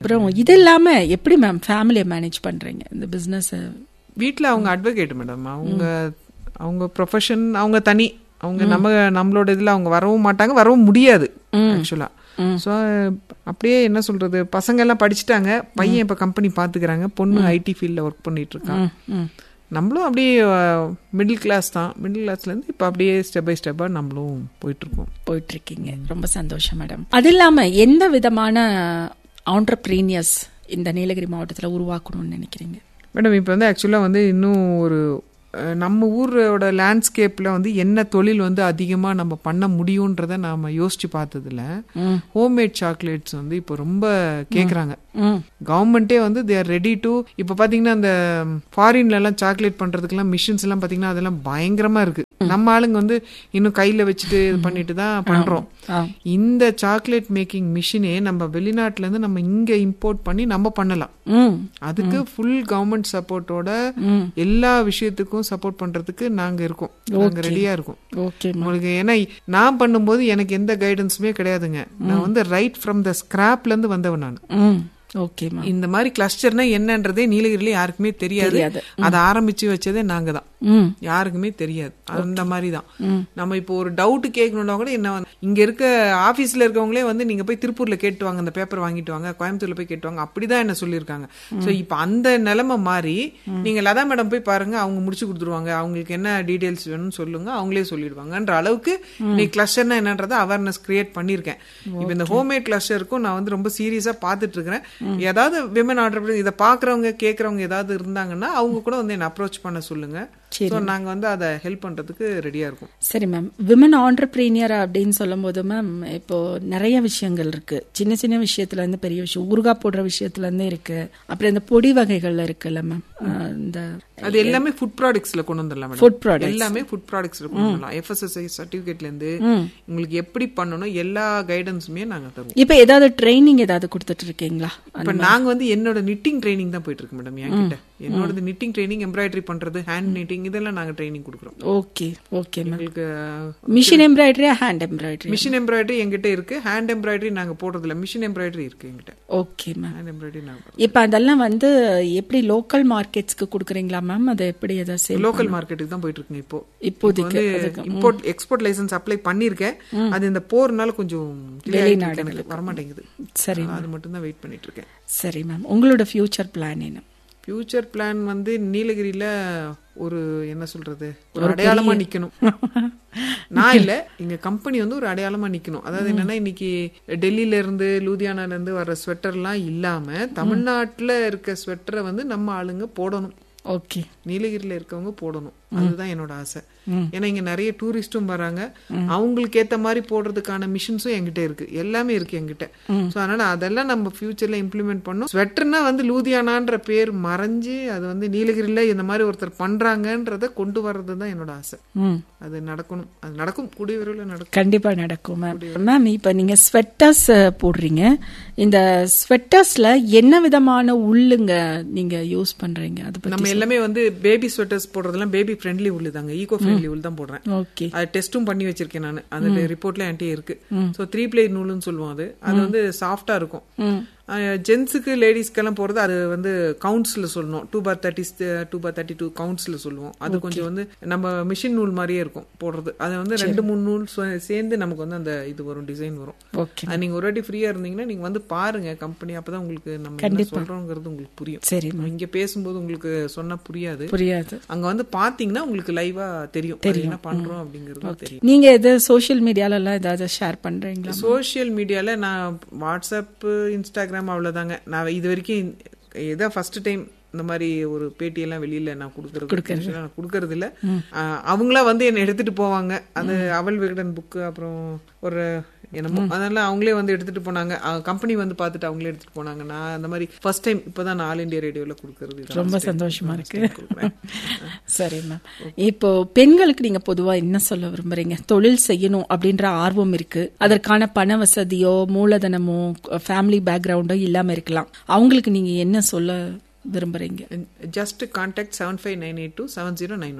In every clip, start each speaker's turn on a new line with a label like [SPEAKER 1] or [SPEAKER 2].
[SPEAKER 1] அப்புறம் இது இல்லாம எப்படி மேம் ஃபேமிலியை மேனேஜ் பண்றீங்க இந்த பிசினஸ்
[SPEAKER 2] வீட்டில் அவங்க அட்வொகேட் மேடம் அவங்க அவங்க ப்ரொஃபஷன் அவங்க தனி அவங்க நம்ம நம்மளோட இதில் அவங்க வரவும் மாட்டாங்க வரவும் முடியாது ஆக்சுவலாக ஸோ அப்படியே என்ன சொல்றது பசங்க எல்லாம் படிச்சுட்டாங்க பையன் இப்போ கம்பெனி பார்த்துக்கிறாங்க பொண்ணு ஐடி ஃபீல்டில் ஒர்க் பண்ணிட்டு இருக்கான் நம்மளும் அப்படியே மிடில் கிளாஸ் தான் மிடில் கிளாஸ்லேருந்து இப்போ அப்படியே ஸ்டெப் பை ஸ்டெப்பாக நம்மளும் போயிட்டுருக்கோம்
[SPEAKER 1] போயிட்டு இருக்கீங்க ரொம்ப சந்தோஷம் மேடம் அது இல்லாம எந்த விதமான ஆண்டர்பிரீனியர்ஸ் இந்த நீலகிரி மாவட்டத்தில் உருவாக்கணும்னு நினைக்கிறீங்க
[SPEAKER 2] மேடம் இப்போ வந்து ஆக்சுவலாக வந்து இன்னும் ஒரு அஹ், நம்ம ஊரோட லேண்ட்ஸ்கேப்பில் வந்து என்ன தொழில் வந்து அதிகமாக நம்ம பண்ண முடியுன்றத நாம் யோசிச்சு பார்த்ததுல ஹோம்மேட் சாக்லேட்ஸ் வந்து இப்போ ரொம்ப கேட்குறாங்க
[SPEAKER 1] ம்
[SPEAKER 2] கவர்மெண்ட்டே வந்து தே ஆர் ரெடி டு இப்போ பார்த்தீங்கன்னா அந்த ஃபாரின்ல எல்லாம் சாக்லேட் பண்ணுறதுக்கெல்லாம் மிஷின்ஸ் எல்லாம் பார்த்தீங்கன்னா அதெல்லாம் பயங்கரமாக இருக்கு நம்ம ஆளுங்க வந்து இன்னும் கையில் வச்சுட்டு இது பண்ணிட்டு தான் பண்ணுறோம்
[SPEAKER 1] ஆ.
[SPEAKER 2] இந்த சாக்லேட் மேக்கிங் மிஷினே நம்ம வெளிநாட்டுல இருந்து நம்ம இங்க இம்போர்ட் பண்ணி நம்ம பண்ணலாம்
[SPEAKER 1] ம்
[SPEAKER 2] அதுக்கு ஃபுல் கவர்மெண்ட் சப்போர்ட்டோட எல்லா விஷயத்துக்கும் சப்போர்ட் பண்றதுக்கு நாங்க இருக்கோம் நாங்க ரெடியா இருக்கோம்
[SPEAKER 1] ஓகே
[SPEAKER 2] உங்களுக்கு ஏன்னா நான் பண்ணும்போது எனக்கு எந்த கைடன்ஸுமே கிடையாதுங்க நான் வந்து ரைட் ஃப்ரம் த ஸ்கிராப்ல இருந்து வந்தவன் நான்
[SPEAKER 1] ம் ஓகே மேம்
[SPEAKER 2] இந்த மாதிரி கிளஸ்டர்னா என்னன்றதே நீலகிரில யாருக்குமே தெரியாது
[SPEAKER 1] தெரியாது.
[SPEAKER 2] அதை ஆரம்பிச்சு வச்சதே நாங்க தான்
[SPEAKER 1] ம்
[SPEAKER 2] யாருக்குமே தெரியாது அந்த மாதிரி தான் நம்ம இப்போ ஒரு டவுட் கேட்கணும்னா கூட என்ன வந்து- இங்க இருக்க ஆபீஸ்ல இருக்கவங்களே வந்து நீங்க போய் திருப்பூர்ல கேட்டு வாங்க அந்த பேப்பர் வாங்கிட்டு வாங்க கோயம்புத்தூர்ல போய் கேட்டு வாங்க அப்படிதான் என்ன சொல்லியிருக்காங்க சோ இப்போ அந்த நிலைமை மாறி நீங்க லதா மேடம் போய் பாருங்க அவங்க முடிச்சு கொடுத்துருவாங்க அவங்களுக்கு என்ன டீடைல்ஸ் வேணும்னு சொல்லுங்க அவங்களே சொல்லிடுவாங்கன்ற அளவுக்கு நீ கிளஸ்டர்னா என்னன்றத அவேர்னஸ் கிரியேட் பண்ணிருக்கேன் இப்போ இந்த ஹோம்மேட் கிளஸ்டருக்கும் நான் வந்து ரொம்ப சீரியஸா பார்த்துட்டு இருக்கிறேன் ஏதாவது விமன் ஆர்டர் இதை பாக்குறவங்க கேட்கறவங்க ஏதாவது இருந்தாங்கன்னா அவங்க கூட வந்து என்ன அப்ரோச் பண்ண சொல்லுங்க
[SPEAKER 1] சரி.
[SPEAKER 2] ஸோ நாங்கள் வந்து அதை ஹெல்ப் பண்ணுறதுக்கு ரெடியாக இருக்கோம்
[SPEAKER 1] சரி மேம் விமன் ஆண்டர்பிரீனியர் அப்படின்னு சொல்லும் போது மேம் இப்போ நிறைய விஷயங்கள் இருக்கு சின்ன சின்ன விஷயத்துல இருந்து பெரிய விஷயம் ஊறுகாய் போடுற விஷயத்துல இருந்து இருக்கு அப்புறம் இந்த பொடி வகைகள்ல இருக்குல்ல மேம் இந்த
[SPEAKER 2] அது எல்லாமே ஃபுட் ப்ராடக்ட்ஸ்ல கொண்டு வந்துடலாம் மேடம்
[SPEAKER 1] ஃபுட் ப்ராடக்ட்
[SPEAKER 2] எல்லாமே ஃபுட் ப்ராடக்ட்ஸ்ல கொண்டு வந்துடலாம் எஃப்எஸ்எஸ்ஐ சர்டிஃபிகேட்ல இருந்து உங்களுக்கு எப்படி பண்ணணும் எல்லா கைடன்ஸுமே நாங்க தருவோம்
[SPEAKER 1] இப்போ ஏதாவது ட்ரைனிங் ஏதாவது கொடுத்துட்டு இருக்கீங்களா
[SPEAKER 2] இப்ப நாங்க வந்து என்னோட நிட்டிங் ட்ரைனிங் தான் போயிட்டு இருக்கு மேடம் என்கிட்ட என்னோட நிட்டிங் ட்ரைனிங் எம்ப்ராய்டரி பண்றது ஹேண்ட் நிட்டிங் இதெல்லாம் நாங்க ட்ரைனிங் கொடுக்குறோம்
[SPEAKER 1] ஓகே ஓகே மேம்
[SPEAKER 2] எங்களுக்கு
[SPEAKER 1] machine embroidery hand embroidery
[SPEAKER 2] machine embroidery எங்கிட்ட இருக்கு ஹேண்ட் எம்ப்ராய்டரி நாங்க போடுறது இல்ல மிஷின் எம்ப்ராய்டரி இருக்கு எங்கிட்ட
[SPEAKER 1] ஓகே மேம்
[SPEAKER 2] ஹேண்ட் எம்ப்ராய்டரி நாங்க
[SPEAKER 1] இப்போ அதெல்லாம் வந்து எப்படி லோக்கல் மார்க்கெட்ஸ்க்கு கொடுக்குறீங்களா மேம் அது எப்படி எதாவது சேல்
[SPEAKER 2] லோக்கல் மார்க்கெட்டுக்கு தான் போயிட்டு இருக்குங்க இப்போ
[SPEAKER 1] இப்போதைக்கு
[SPEAKER 2] வந்து இம்போர்ட் எக்ஸ்போர்ட் லைசன்ஸ் அப்ளை பண்ணிருக்கேன் அது இந்த போர்னால கொஞ்சம் delay ஆயிட்டு இருக்கு எனக்கு வரமாட்டேங்குது
[SPEAKER 1] சரி
[SPEAKER 2] அது மட்டும் தான் வெயிட் பண்ணிட்டு இருக்கேன்
[SPEAKER 1] சரி மேம் உங்களோட ஃபியூச்சர் பிளான் என்ன
[SPEAKER 2] ஃபியூச்சர் பிளான் வந்து நீலகிரியில ஒரு என்ன சொல்றது ஒரு அடையாளமா நிக்கணும் நான் இல்ல எங்க கம்பெனி வந்து ஒரு அடையாளமா நிக்கணும் அதாவது என்னன்னா இன்னைக்கு டெல்லியில இருந்து லூதியானால இருந்து வர்ற ஸ்வெட்டர்லாம் இல்லாம தமிழ்நாட்டுல இருக்க ஸ்வெட்டரை வந்து நம்ம ஆளுங்க போடணும்
[SPEAKER 1] ஓகே
[SPEAKER 2] நீலகிரியில இருக்கவங்க போடணும் அதுதான் என்னோட ஆசை ஏன்னா இங்க நிறைய டூரிஸ்டும் வராங்க அவங்களுக்கு ஏத்த மாதிரி போடுறதுக்கான மிஷின்ஸும் என்கிட்ட இருக்கு எல்லாமே இருக்கு என்கிட்ட சோ அதனால அதெல்லாம் நம்ம ஃபியூச்சர்ல இம்ப்ளிமெண்ட் பண்ணோம் ஸ்வெட்டர்னா வந்து லூதியானான்ற பேர் மறைஞ்சு அது வந்து நீலகிரியில இந்த மாதிரி ஒருத்தர் பண்றாங்கன்றத கொண்டு வர்றது தான் என்னோட ஆசை
[SPEAKER 1] ம்
[SPEAKER 2] அது நடக்கணும் அது நடக்கும் கூடிய விரைவில் நடக்கும்
[SPEAKER 1] கண்டிப்பா நடக்கும் மேம் மேம் இப்போ நீங்க ஸ்வெட்டர்ஸ் போடுறீங்க இந்த ஸ்வெட்டர்ஸ்ல என்ன விதமான உள்ளுங்க நீங்க யூஸ் பண்றீங்க அதை பத்தி
[SPEAKER 2] நம்ம எல்லாமே வந்து பேபி ஸ்வெட்டர்ஸ் போடுறதெல்லாம் பேபி ஃப்ரெண்ட்லி உள்ள தாங்க ஈகோ ஃப்ரெண்ட்லி உள்ள தான் போடுறேன்
[SPEAKER 1] ஓகே
[SPEAKER 2] அது டெஸ்ட்டும் பண்ணி வச்சிருக்கேன் நான் அந்த ரிப்போர்ட்ல என்கிட்ட இருக்கு ஸோ த்ரீ பிளே நூல்னு சொல்லுவோம் அது அது வந்து சாஃப்டா இருக்கும் ஜென்ஸுக்கு லேடிஸ்க்கெல்லாம் போறது அது வந்து கவுண்ட்ஸ்ல சொல்லணும் two four thirty two four thirty two கவுண்ட்ஸ்ல சொல்லுவோம் அது கொஞ்சம் வந்து நம்ம மிஷின் நூல் மாதிரியே இருக்கும் போடுறது அது வந்து ரெண்டு மூணு நூல் சே- சேர்ந்து நமக்கு வந்து அந்த இது வரும் டிசைன் வரும்
[SPEAKER 1] ஓகே
[SPEAKER 2] அது நீங்க ஒரு வாட்டி ஃப்ரீயா இருந்தீங்கன்னா நீங்க வந்து பாருங்க கம்பெனி அப்பதான் உங்களுக்கு நம்ம என்ன சொல்றோங்கிறது உங்களுக்கு புரியும்
[SPEAKER 1] சரி மேம்
[SPEAKER 2] இங்க பேசும்போது உங்களுக்கு சொன்னா புரியாது
[SPEAKER 1] புரியாது
[SPEAKER 2] அங்க வந்து பாத்தீங்கன்னா உங்களுக்கு லைவா தெரியும் அது என்ன பண்றோம் அப்படிங்கறது தெரியும்
[SPEAKER 1] நீங்க எது சோஷியல் மீடியால எல்லாம் ஏதாவது ஷேர் பண்றீங்களா
[SPEAKER 2] சோஷியல் மீடியால நான் வாட்ஸ்அப் இன்ஸ்டாகிராம் அவ்வளவுதாங்க நான் இது வரைக்கும் இதான் ஃபர்ஸ்ட் டைம் இந்த மாதிரி ஒரு பேட்டியெல்லாம் வெளியில நான் கொடுக்கறது நான் கொடுக்கறது இல்ல ஆஹ் அவங்களா வந்து என்னை எடுத்துட்டு போவாங்க அது அவல் விகடன் புக்கு அப்புறம் ஒரு என்னமோ அதனால அவங்களே வந்து எடுத்துட்டு போனாங்க கம்பெனி வந்து பார்த்துட்டு அவங்களே எடுத்துட்டு போனாங்க நான் அந்த மாதிரி ஃபர்ஸ்ட் டைம் இப்பதான் நான் ஆல் இந்தியா ரேடியோல கொடுக்கறது இதான்
[SPEAKER 1] ரொம்ப
[SPEAKER 2] first time.
[SPEAKER 1] சந்தோஷமா
[SPEAKER 2] first
[SPEAKER 1] இருக்கு
[SPEAKER 2] time கொடுக்குறேன்.
[SPEAKER 1] சரி மேம் இப்போ பெண்களுக்கு நீங்க பொதுவா என்ன சொல்ல விரும்புறீங்க தொழில் செய்யணும் அப்படின்ற ஆர்வம் இருக்கு அதற்கான பண வசதியோ மூலதனமோ ஃபேமிலி பேக்ரவுண்டோ இல்லாம இருக்கலாம் அவங்களுக்கு நீங்க என்ன சொல்ல விரும்புறீங்க
[SPEAKER 2] just contact seven five nine eight two seven zero nine one nine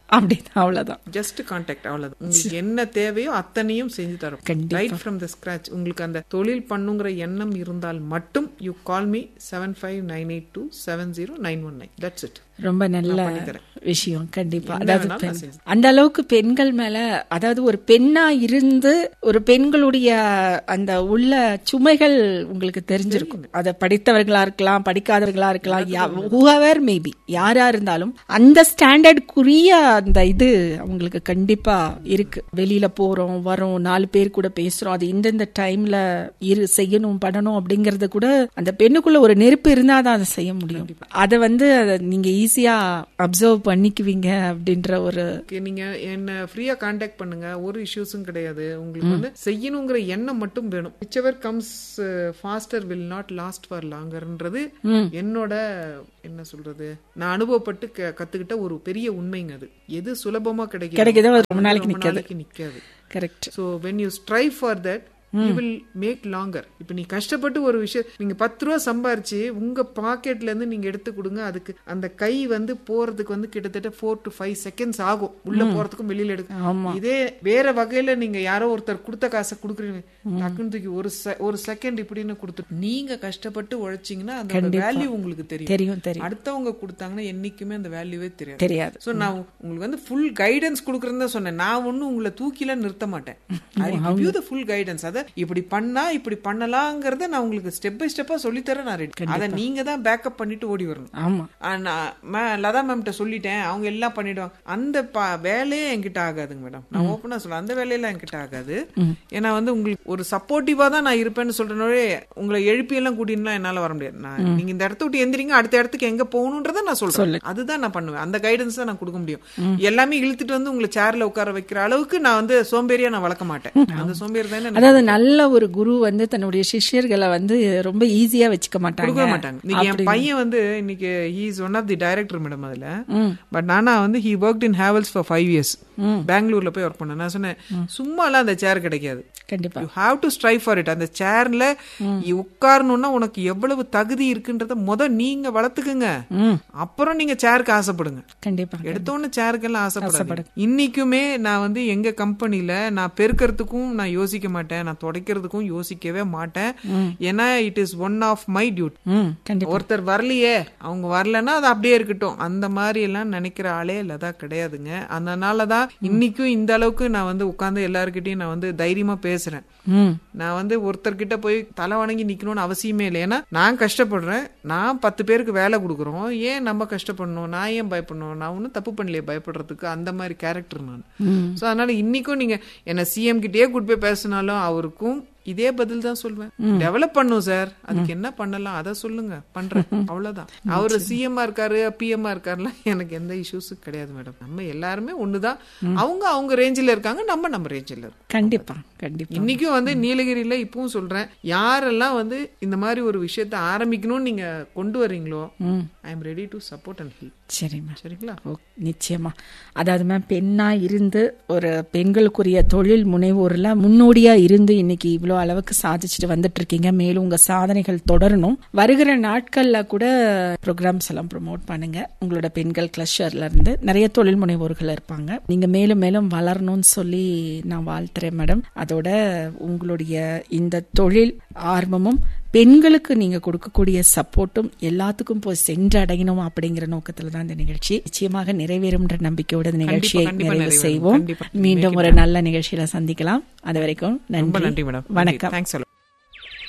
[SPEAKER 1] அப்படின்னு அவ்வளவுதான்
[SPEAKER 2] ஜஸ்ட் கான்டாக்ட் அவ்வளவுதான் உங்களுக்கு என்ன தேவையோ அத்தனையும் செஞ்சு தரும்
[SPEAKER 1] கண்டிப்பா.
[SPEAKER 2] ரைட் ஃப்ரம் த ஸ்கிராச் உங்களுக்கு அந்த தொழில் பண்ணுங்கிற எண்ணம் இருந்தால் மட்டும் you call me seven five nine eight two seven zero nine one nine that's it
[SPEAKER 1] ரொம்ப நல்ல
[SPEAKER 2] பண்ணித்தரேன்.
[SPEAKER 1] விஷயம் கண்டிப்பா
[SPEAKER 2] என்ன
[SPEAKER 1] அதாவது
[SPEAKER 2] வேணாலும்
[SPEAKER 1] பெண்-
[SPEAKER 2] நான் செஞ்சு
[SPEAKER 1] அந்த அளவுக்கு பெண்கள் மேல அதாவது ஒரு பெண்ணா இருந்து ஒரு பெண்களுடைய அந்த உள்ள சுமைகள் உங்களுக்கு தெரிஞ்சிருக்கும் அத படித்தவர்களா இருக்கலாம் படிக்காதவர்களா இருக்கலாம் ஹூவர் மேபி யாரா இருந்தாலும் அந்த ஸ்டாண்டர்டுக்குரிய அந்த இது அவங்களுக்கு கண்டிப்பா இருக்கு வெளியில போறோம் வரோம் நாலு பேர் கூட பேசுறோம் அது இந்தந்த டைம்ல இரு செய்யணும் பண்ணணும் அப்படிங்கறது கூட அந்த பெண்ணுக்குள்ள ஒரு நெருப்பு இருந்தாதான் அதை செய்ய முடியும் அதை வந்து அதை நீங்க ஈஸியா அப்சர்வ் பண்ணிக்குவீங்க அப்படின்ற ஒரு
[SPEAKER 2] Okay, நீங்க என்ன ஃப்ரீயா காண்டாக்ட் பண்ணுங்க ஒரு இஷ்யூஸும் கிடையாது உங்களுக்கு வந்து செய்யணுங்கிற எண்ணம் மட்டும் வேணும் whichever comes faster will not last for லாங்கர்ன்றது என்னோட என்ன சொல்றது நான் அனுபவப்பட்டு க- கத்துக்கிட்ட ஒரு பெரிய உண்மைங்க அது எது சுலபமா கிடைக்கும்
[SPEAKER 1] கிடைக்குதோ அது ரொம்ப நாளைக்கு நிக்காது
[SPEAKER 2] நிக்காது
[SPEAKER 1] correct
[SPEAKER 2] so when you strive for that you will make longer இப்போ நீ கஷ்டப்பட்டு ஒரு விஷயம் நீங்க பத்து ரூபா சம்பாரிச்சு உங்க பாக்கெட்ல இருந்து நீங்க எடுத்து கொடுங்க அதுக்கு அந்த கை வந்து போறதுக்கு வந்து கிட்டத்தட்ட ஃபோர் டு ஃபைவ் செகண்ட்ஸ் ஆகும் உள்ள போறதுக்கும் வெளியில எடுக்க
[SPEAKER 1] ஆமா
[SPEAKER 2] இதே வேற வகையில நீங்க யாரோ ஒருத்தர் கொடுத்த காசை கொடுக்குறீங்க டக்குன்னு தூக்கி ஒரு se- ஒரு செகண்ட் இப்படின்னு கொடுத்து நீங்க கஷ்டப்பட்டு உழைச்சீங்கன்னா அந்த வேல்யூ உங்களுக்கு தெரியும்
[SPEAKER 1] தெரியும் தெரியும்
[SPEAKER 2] அடுத்தவங்க கொடுத்தாங்கன்னா என்னைக்குமே அந்த வேல்யூவே தெரியாது
[SPEAKER 1] தெரியாது
[SPEAKER 2] சோ நான் உங்களுக்கு வந்து ஃபுல் கைடன்ஸ் கொடுக்கறேன்னு தான் சொன்னேன் நான் ஒன்னும் உங்களை தூக்கில நிறுத்த மாட்டேன் I give you the full guidance அத இப்படி பண்ணா இப்படி பண்ணலாங்கிறத நான் உங்களுக்கு ஸ்டெப் பை ஸ்டெப்பா சொல்லி தரேன் நான் ரெடி அத நீங்க தான் பேக்கப் பண்ணிட்டு ஓடி வரணும்
[SPEAKER 1] ஆமா
[SPEAKER 2] ஆ, நான் மே- லதா மேம்கிட்ட சொல்லிட்டேன் அவங்க எல்லாம் பண்ணிடுவாங்க அந்த ப- வேலையே என்கிட்ட ஆகாதுங்க மேடம் நான் ஓப்பனா சொல்றேன் அந்த வேலையெல்லாம் என்கிட்ட ஆகாது ஏன்னா வந்து உங்களுக்கு ஒரு சப்போர்ட்டிவா தான் நான் இருப்பேன்னு சொல்றனோட உங்களை எழுப்பி எல்லாம் கூட்டின்லாம் என்னால வர முடியாது நான் நீங்க இந்த இடத்த விட்டு எந்திரிங்க அடுத்த இடத்துக்கு எங்க போகணுன்றத நான் சொல்றேன் அதுதான் நான் பண்ணுவேன் அந்த கைடன்ஸ் தான் நான் கொடுக்க முடியும் எல்லாமே இழுத்துட்டு வந்து உங்களை சேர்ல உட்கார வைக்கிற அளவுக்கு நான் வந்து சோம்பேறியா நான் வளர்க்க மாட்டேன் அந்த சோம்பேறி தானே எனக்கு
[SPEAKER 1] அதாவது நல்ல ஒரு குரு வந்து தன்னுடைய சிஷ்யர்களை வந்து ரொம்ப ஈஸியா வச்சுக்க மாட்டாங்க
[SPEAKER 2] கொடுக்க மாட்டாங்க இன்னைக்கு என் பையன் வந்து இன்னைக்கு he is one of the director madam அதுல பட் நானா வந்து he work in Havells for five years பெங்களூர்ல போய் ஒர்க் பண்ணேன் நான் சொன்னேன் சும்மாலாம் அந்த சேர் கிடைக்காது
[SPEAKER 1] கண்டிப்பா
[SPEAKER 2] you have to strive for it அந்த சேர்ல உட்காரணும்னா உனக்கு எவ்வளவு தகுதி இருக்குன்றத முத நீங்க வளர்த்துக்குங்க
[SPEAKER 1] ம்
[SPEAKER 2] அப்புறம் நீங்க சேருக்கு ஆசைப்படுங்க
[SPEAKER 1] கண்டிப்பா
[SPEAKER 2] எடுத்தோன்னு சேருக்கெல்லாம் ஆசைப்படாது இன்னைக்குமே நான் வந்து எங்க கம்பெனில நான் பெருக்கிறதுக்கும் நான் யோசிக்க மாட்டேன் நான் துடைக்கிறதுக்கும் யோசிக்கவே மாட்டேன் ஏன்னா it is one of my duty
[SPEAKER 1] ம் கண்டிப்பா
[SPEAKER 2] ஒருத்தர் வரலையே அவங்க வரலன்னா அது அப்படியே இருக்கட்டும் அந்த மாதிரி எல்லாம் நினைக்கிற ஆளே இல்லதா கிடையாதுங்க அதனாலதான் இன்னைக்கும் இந்த அளவுக்கு நான் வந்து உட்கார்ந்து எல்லாருக்கிட்டையும் நான் வந்து தைரியமா பேசுறேன்
[SPEAKER 1] ம்
[SPEAKER 2] நான் வந்து ஒருத்தர்கிட்ட போய் தலை வணங்கி நிக்கணும்னு அவசியமே இல்லை ஏன்னா நான் கஷ்டப்படுறேன் நான் பத்து பேருக்கு வேலை கொடுக்குறோம் ஏன் நம்ம கஷ்டப்படணும் நான் ஏன் பயப்படணும் நான் ஒன்றும் தப்பு பண்ணலையே பயப்படுறதுக்கு அந்த மாதிரி கேரக்டர் நான் ஸோ அதனால இன்னைக்கும் நீங்க என்ன சிஎம் கிட்டயே கூட்டு போய் பேசினாலும் அவருக்கும் இதே பதில் தான் சொல்வேன் டெவலப் பண்ணும் சார் அதுக்கு என்ன பண்ணலாம் அதை சொல்லுங்க பண்றேன் அவ்வளவுதான் அவரு சிஎம்மா இருக்காரு பிஎம்மா இருக்காருல எனக்கு எந்த இஷ்யூஸும் கிடையாது மேடம் நம்ம எல்லாருமே ஒண்ணுதான் அவங்க அவங்க ரேஞ்சில இருக்காங்க நம்ம நம்ம ரேஞ்சில இருக்கோம்
[SPEAKER 1] கண்டிப்பா கண்டிப்பா
[SPEAKER 2] இன்னைக்கும் வந்து நீலகிரியில இப்பவும் சொல்றேன் யாரெல்லாம் வந்து இந்த மாதிரி ஒரு விஷயத்த ஆரம்பிக்கணும்னு நீங்க கொண்டு வர்றீங்களோ I am ready to support and help
[SPEAKER 1] சரிம்மா
[SPEAKER 2] சரிங்களா
[SPEAKER 1] ஓ நிச்சயமா அதாவது மேம் பெண்ணா இருந்து ஒரு பெண்களுக்குரிய தொழில் முனைவோர்ல முன்னோடியா இருந்து இன்னைக்கு இவ்வளோ அளவுக்கு சாதிச்சுட்டு வந்துட்டு இருக்கீங்க மேலும் உங்க சாதனைகள் தொடரணும் வருகிற நாட்கள்ல கூட ப்ரோக்ராம்ஸ் எல்லாம் ப்ரோமோட் பண்ணுங்க உங்களோட பெண்கள் கிளஸ்டர்ல இருந்து நிறைய தொழில் முனைவோர்கள் இருப்பாங்க நீங்க மேலும் மேலும் வளரணும்னு சொல்லி நான் வாழ்த்துறேன் மேடம் அதோட உங்களுடைய இந்த தொழில் ஆர்வமும் பெண்களுக்கு நீங்க கொடுக்கக்கூடிய சப்போர்ட்டும் எல்லாத்துக்கும் போய் சென்றடையணும் அப்படிங்கிற நோக்கத்துல தான் இந்த நிகழ்ச்சி நிச்சயமாக நிறைவேறும்ன்ற நம்பிக்கையோட இந்த நிகழ்ச்சியை
[SPEAKER 2] கண்டிப்பா
[SPEAKER 1] நிறைவு
[SPEAKER 2] நிறைவேறும்.
[SPEAKER 1] செய்வோம்
[SPEAKER 2] கண்டிப்பா.
[SPEAKER 1] மீண்டும் ஒரு நல்ல நிகழ்ச்சியில சந்திக்கலாம் அது வரைக்கும்
[SPEAKER 2] ரொம்ப
[SPEAKER 1] நன்றி
[SPEAKER 2] நன்றி மேடம்
[SPEAKER 1] வணக்கம்
[SPEAKER 2] தேங்க்ஸ்